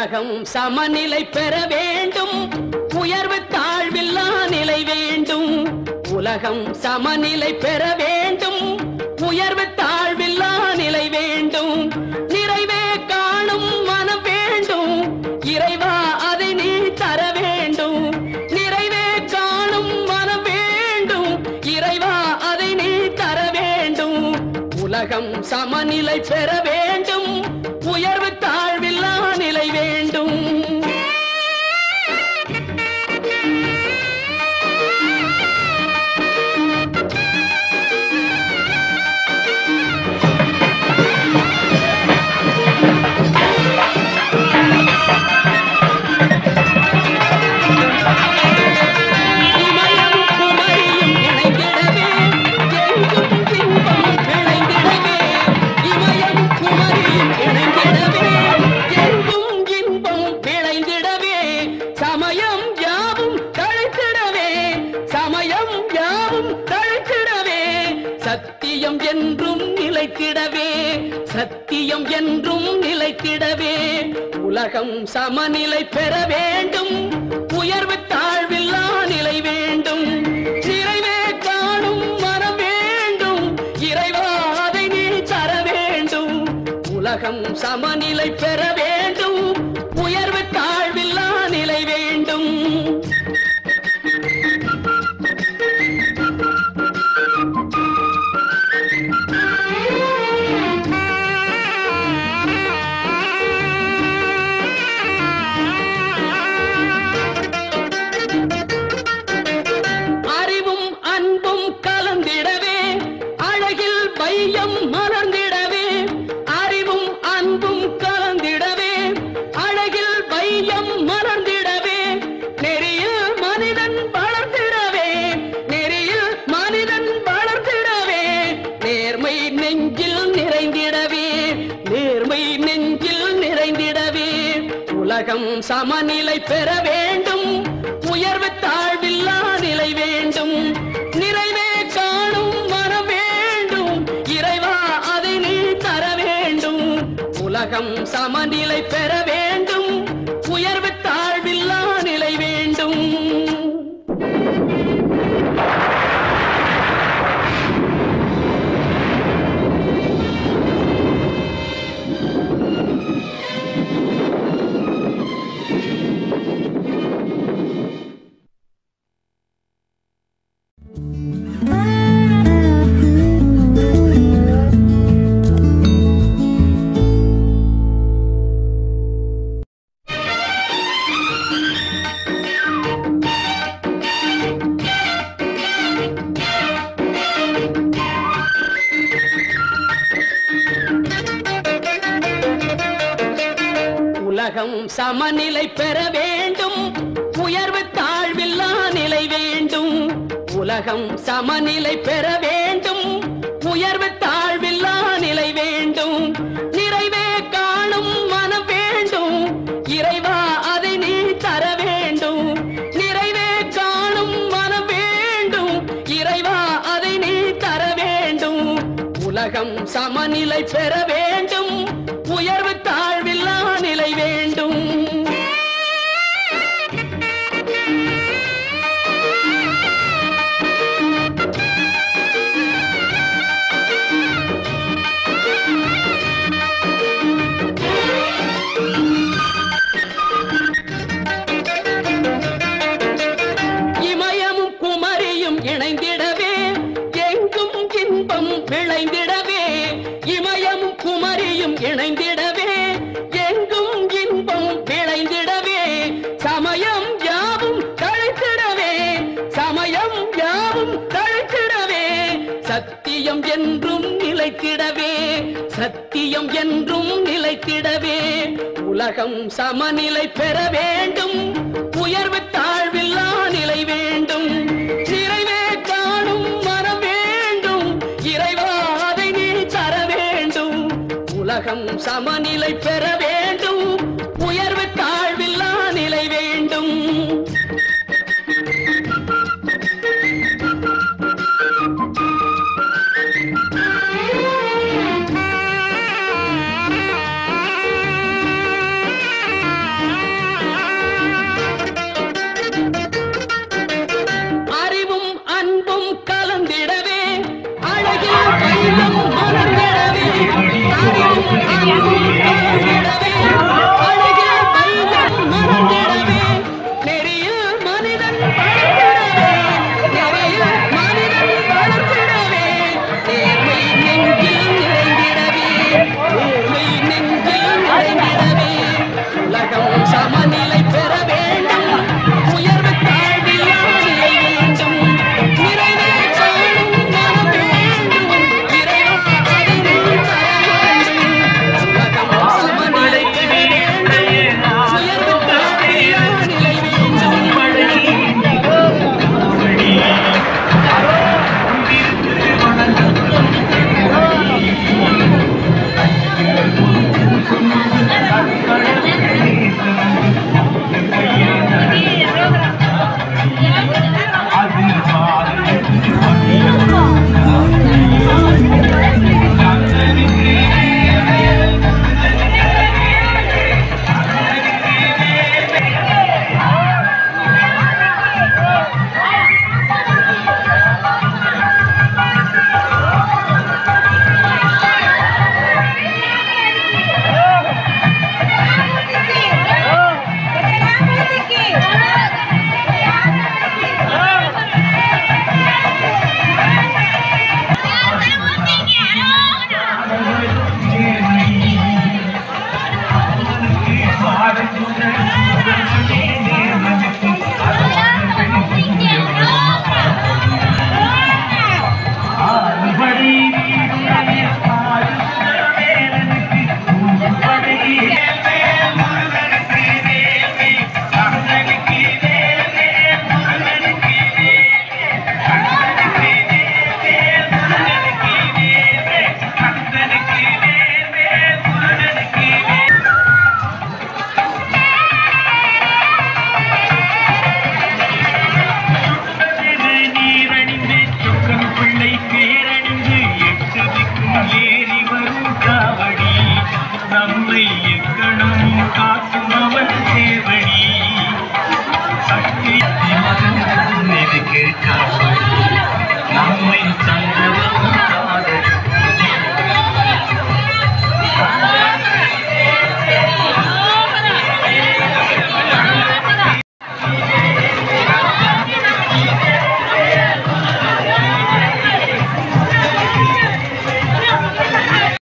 உலகம் சமநிலை பெற வேண்டும் உயர்வு தாழ்வில்லா நிலை வேண்டும் உலகம் சமநிலை பெற வேண்டும் உயர்வு தாழ்வில்லா நிலை வேண்டும் நிறைவே காணும் மனம் வேண்டும் இறைவா அதை நீ தர வேண்டும் நிறைவே காணும் மனம் வேண்டும் இறைவா அதை நீ தர வேண்டும் உலகம் சமநிலை பெற வேண்டும் உயர்வு தாழ்வில்லா நிலை வேண்டும் இமயம் குமரியும் இணைந்திடவே எங்கும் இன்பம் விளைந்திடவே இமயம் குமரியும் இணைந்திடவே எங்கும் இன்பம் விளைந்திடவே சமயம் யாவும் தழைத்திடவே சமயம் யாவும் தழைத்திடவே சத்தியம் என்றும் நிலைத்திடவே சத்தியம் என்றும் நிலைத்திடவே உலகம் சமநிலை பெற வேண்டும் உயர்வு தாழ்வில்லா நிலை வேண்டும் நிறைவே காணும் மனம் வேண்டும் இறைவா அதை நீ தர வேண்டும் உலகம் சமநிலை பெற வேண்டும் உயர்வு தாழ்வில்லா நிலை வேண்டும் அறிவும் அன்பும் கலந்திடவே அழகில் வையம் மலர்ந்திடவே அறிவும் அன்பும் கலந்திடவே அழகில் வையம் மலர்ந்திடவே நெறியில் மனிதன் வளர்ந்திடவே நெறியில் மனிதன் வளர்ந்திடவே நேர்மை நெஞ்சில் நிறைந்திடவே நேர்மை நெஞ்சில் நிறைந்திடவே உலகம் சமநிலை பெற வேண்டும் உயர்வு தாழ்வில்லா நிலை வேண்டும் நிறைவே காணும் மனம் வேண்டும் இறைவா அதை நீ தர வேண்டும் உலகம் சமநிலை பெற வேண்டும் உயர்வு தாழ்வில்லா நிலை வேண்டும் உலகம் சமநிலை பெற வேண்டும் உயர்வு தாழ்வில்லா நிலை வேண்டும் உலகம் சமநிலை பெற வேண்டும் உயர்வு தாழ்வில்லா நிலை வேண்டும் நிறைவே காணும் மனம் வேண்டும் இறைவா அதை நீ தர வேண்டும் நிறைவே காணும் மனம் வேண்டும் இறைவா அதை நீ தர வேண்டும் உலகம் சமநிலை பெற வேண்டும் உயர்வு தாழ்வில்லா நிலை வேண்டும் இமயமும் குமரியும் இணைந்திடவே எங்கும் இன்பம் விளைந்திடவே இமயமும் குமரியும் இணைந்திடவே எங்கும் இன்பம் விளைந்திடவே சமயம் யாவும் தழைத்திடவே சமயம் யாவும் தழைத்திடவே சத்தியம் என்றும் நிலைத்திடவே சத்தியம் என்றும் நிலைத்திடவே உலகம் சமநிலை பெற வேண்டும் உயர்வு தாழ்வில்லா நிலை வேண்டும் நிறைவே காணும் மனம் வேண்டும் இறைவா அதை நீ தர வேண்டும் உலகம் சமநிலை பெற வேண்டும்